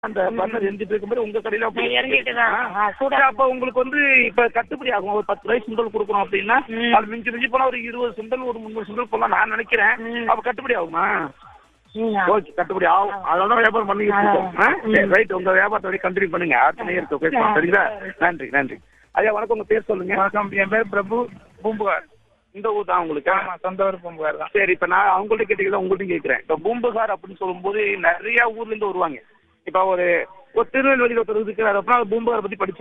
அந்த பர்னர் எரிஞ்சிட்டு இருக்கும்போது உங்க கடையில அப்படி- நான் இறங்கிட்டு தான். ஆ. ஆ, சூடா சரி, அப்ப உங்களுக்கு வந்து இப்ப கட்டுப்படி ஆகும் ஒரு பத்து ரூபாய் சுண்டல் கொடுக்குறோம் அப்படின்னா ம். அது மிஞ்சி மிஞ்சி போனா ஒரு இருபது சுண்டல் ஒரு முந்நூறு சுண்டல் போலாம் நான் நினைக்கிறேன் ம். அப்ப கட்டுப்படி ஆகுமா ம், ஓகே கட்டுப்படி ஆகும் அதனால வியாபாரம் பண்ணிக்கிட்டு இருக்கோம் ஆ. ஆ? சரி ரைட் உங்க வியாபாரத்தை கண்டினியூ பண்ணுங்க ஆத்தனை இருக்கு பேசலாம் சரிங்களா நன்றி நன்றி ஐயா வணக்கம் உங்க பேர் சொல்லுங்க வணக்கம் என் பேர் பிரபு பூம்புகார் இந்த ஊர் தான் உங்களுக்கு ஆமா சொந்த ஊர் பூம்புகார் தான் சரி இப்ப நான் அவங்கள்ட்ட கேட்டீங்களா உங்கள்ட்ட கேட்கிறேன் இப்ப பூம்புகார் அப்படின்னு சொல்லும்போது நிறைய ஊர்ல இருந்து வருவாங்க இப்ப ஒரு ஒரு திருநெல்வேலியில ஒருத்தர் இருக்கிறாரு அப்படின்னா பூம்புகார் பத்தி படிச்சு